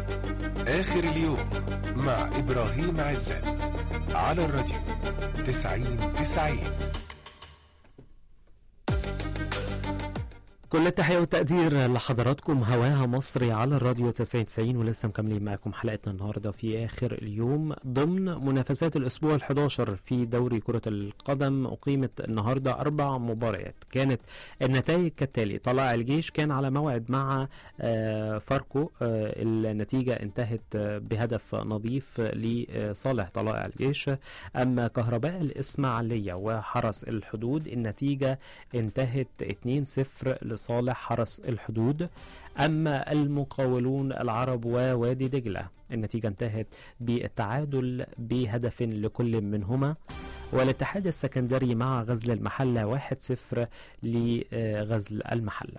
آخر اليوم مع إبراهيم عزت على الراديو تسعين تسعين كل التحية والتقدير لحضراتكم هواها مصري على الراديو 90 ولسه مكملين معكم حلقتنا النهارده في آخر اليوم ضمن منافسات الأسبوع ال11 في دوري كرة القدم أقيمت النهارده أربع مباريات كانت النتائج كالتالي طلائع الجيش كان على موعد مع آه، فاركو آه، النتيجة انتهت آه، بهدف نظيف لصالح طلائع الجيش أما كهرباء الإسماعيلية وحرس الحدود النتيجة انتهت 2-0 لصالح حرس الحدود أما المقاولون العرب ووادي دجلة النتيجة انتهت بالتعادل بهدف لكل منهما والاتحاد السكندري مع غزل المحلة 1-0 لغزل المحلة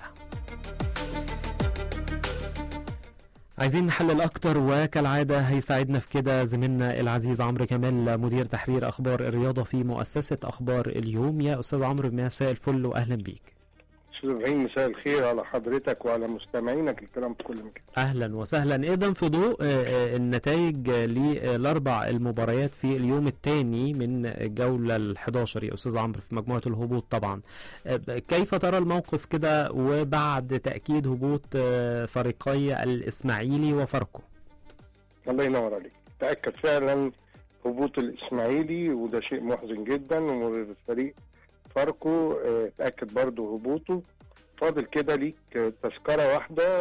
عايزين نحلل اكتر وكالعاده هيساعدنا في كده زميلنا العزيز عمرو كمال مدير تحرير اخبار الرياضه في مؤسسه اخبار اليوم يا استاذ عمرو مساء الفل واهلا بيك استاذ ابراهيم مساء الخير على حضرتك وعلى مستمعينك الكلام في كل مكان اهلا وسهلا ايضا في ضوء آه، آه، النتائج آه، للاربع المباريات في اليوم الثاني من الجوله ال11 يا استاذ عمرو في مجموعه الهبوط طبعا آه، كيف ترى الموقف كده وبعد تاكيد هبوط آه، فريقي الاسماعيلي وفاركو الله ينور عليك تاكد فعلا هبوط الاسماعيلي وده شيء محزن جدا والفريق فاركو آه، تاكد برضه هبوطه فاضل كده ليك آه، تذكره واحده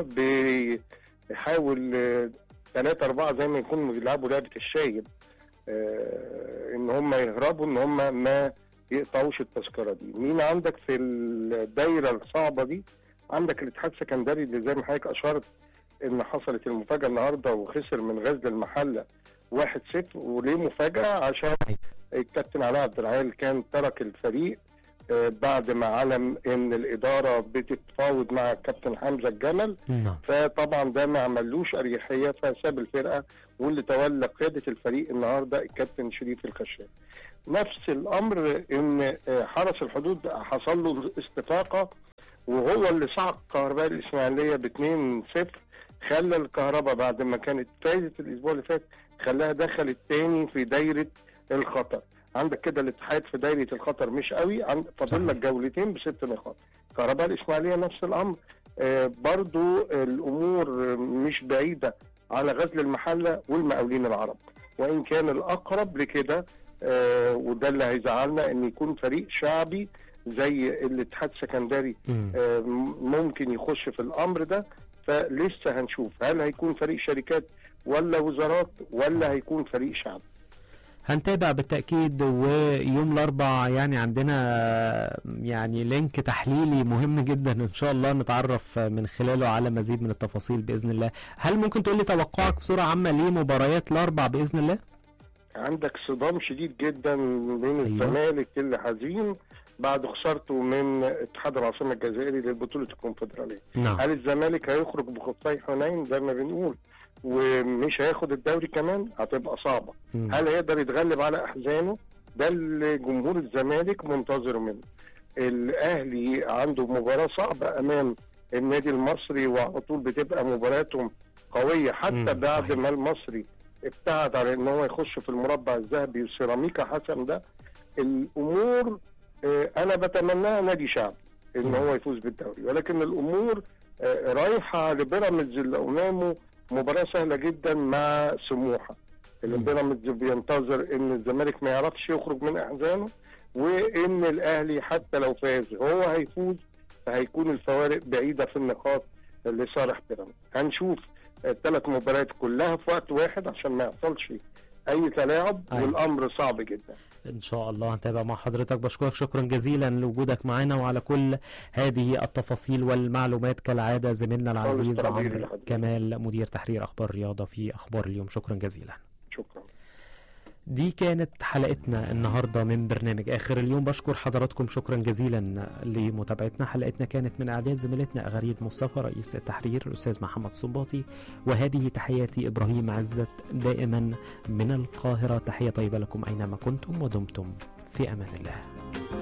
بيحاول ثلاثة أربعة زي ما يكونوا بيلعبوا لعبة الشايب آه، إن هم يهربوا إن هم ما يقطعوش التذكرة دي مين عندك في الدايرة الصعبة دي عندك الاتحاد السكندري اللي زي ما حضرتك أشرت إن حصلت المفاجأة النهاردة وخسر من غزل المحلة 1-0 وليه مفاجأة عشان الكابتن علاء عبد العال كان ترك الفريق آه، بعد ما علم ان الاداره بتتفاوض مع الكابتن حمزه الجمل نعم فطبعا ده ما عملوش اريحيه فساب الفرقه واللي تولى قياده الفريق النهارده الكابتن شريف الخشاب. نفس الامر ان آه، حرس الحدود حصل له استفاقه وهو اللي صعق كهرباء الاسماعيليه ب 2-0 خلى الكهرباء بعد ما كانت فازت الاسبوع اللي فات خلاها دخلت تاني في دايره الخطر. عندك كده الاتحاد في دايره الخطر مش قوي عند فاضل لك جولتين بست نقاط. كهرباء الاسماعيليه نفس الامر آه، برضو الامور مش بعيده على غزل المحله والمقاولين العرب وان كان الاقرب لكده آه، وده اللي هيزعلنا ان يكون فريق شعبي زي الاتحاد السكندري مم. آه، ممكن يخش في الامر ده فلسه هنشوف هل هيكون فريق شركات ولا وزارات ولا هيكون فريق شعبي هنتابع بالتأكيد ويوم الأربع يعني عندنا يعني لينك تحليلي مهم جدا إن شاء الله نتعرف من خلاله على مزيد من التفاصيل بإذن الله هل ممكن تقول لي توقعك بصورة عامة لمباريات الأربع بإذن الله؟ عندك صدام شديد جدا بين أيوة. الزمالك اللي حزين بعد خسارته من اتحاد العاصمه الجزائري للبطوله الكونفدراليه نعم هل الزمالك هيخرج بخفاي حنين زي ما بنقول ومش هياخد الدوري كمان هتبقى صعبه مم. هل هيقدر يتغلب على احزانه ده اللي جمهور الزمالك منتظره منه الاهلي عنده مباراه صعبه امام النادي المصري وعلى طول بتبقى مباراتهم قويه حتى مم، بعد صحيح. ما المصري ابتعد على ان هو يخش في المربع الذهبي وسيراميكا حسن ده الامور آه، انا بتمناها نادي شعبي ان مم. هو يفوز بالدوري ولكن الامور آه، رايحه لبيراميدز اللي امامه مباراه سهله جدا مع سموحه اللي مم. بيراميدز بينتظر ان الزمالك ما يعرفش يخرج من احزانه وان الاهلي حتى لو فاز هو هيفوز فهيكون الفوارق بعيده في النقاط لصالح بيراميدز هنشوف الثلاث مباريات كلها في وقت واحد عشان ما يحصلش اي تلاعب أيوة. والامر صعب جدا ان شاء الله هنتابع مع حضرتك بشكرك شكرا جزيلا لوجودك معنا وعلى كل هذه التفاصيل والمعلومات كالعاده زميلنا العزيز طبعاً عمرو لحضرتك. كمال مدير تحرير اخبار الرياضه في اخبار اليوم شكرا جزيلا شكرا دي كانت حلقتنا النهارده من برنامج اخر اليوم بشكر حضراتكم شكرا جزيلا لمتابعتنا حلقتنا كانت من اعداد زميلتنا اغاريد مصطفى رئيس التحرير الاستاذ محمد صنباطي وهذه تحياتي ابراهيم عزت دائما من القاهره تحيه طيبه لكم اينما كنتم ودمتم في امان الله